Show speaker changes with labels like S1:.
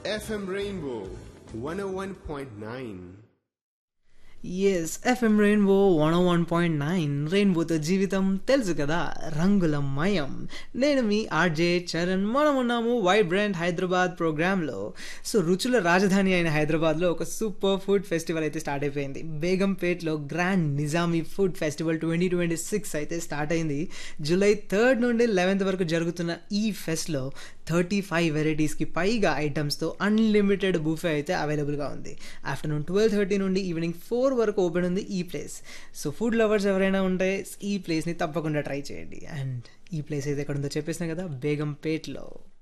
S1: FM Rainbow 101.9.
S2: Yes FM rainbow one one point nine రెయిన్బోతో జీవితం తెలుసు కదా రంగుల మయం నేను మీ ఆర్జే చరణ్ మనం ఉన్నాము వైబ్రెంట్ హైదరాబాద్ ప్రోగ్రాంలో సో రుచుల రాజధాని అయిన హైదరాబాద్లో ఒక సూపర్ ఫుడ్ ఫెస్టివల్ అయితే స్టార్ట్ అయిపోయింది బేగంపేట్లో grand Nizami food festival twenty twenty six అయితే స్టార్ట్ అయింది జూలై థర్డ్ నుండి లెవెన్త్ వరకు జరుగుతున్న ఈ ఫెస్ట్లో థర్టీ ఫైవ్ వెరైటీస్కి పైగా ఐటమ్స్తో అన్లిమిటెడ్ బూఫే అయితే అవైలబుల్గా ఉంది ఆఫ్టర్నూన్ ట్వెల్వ్ థర్టీ నుండి ఈవినింగ్ ఫోర్ వరకు ఓపెన్ ఉంది ఈ ప్లేస్ సో ఫుడ్ లవర్స్ ఎవరైనా ఉంటే ఈ ప్లేస్ని తప్పకుండా ట్రై చేయండి అండ్ ఈ ప్లేస్ అయితే ఎక్కడ ఉందో చెప్పేసినా కదా బేగంపేట్లో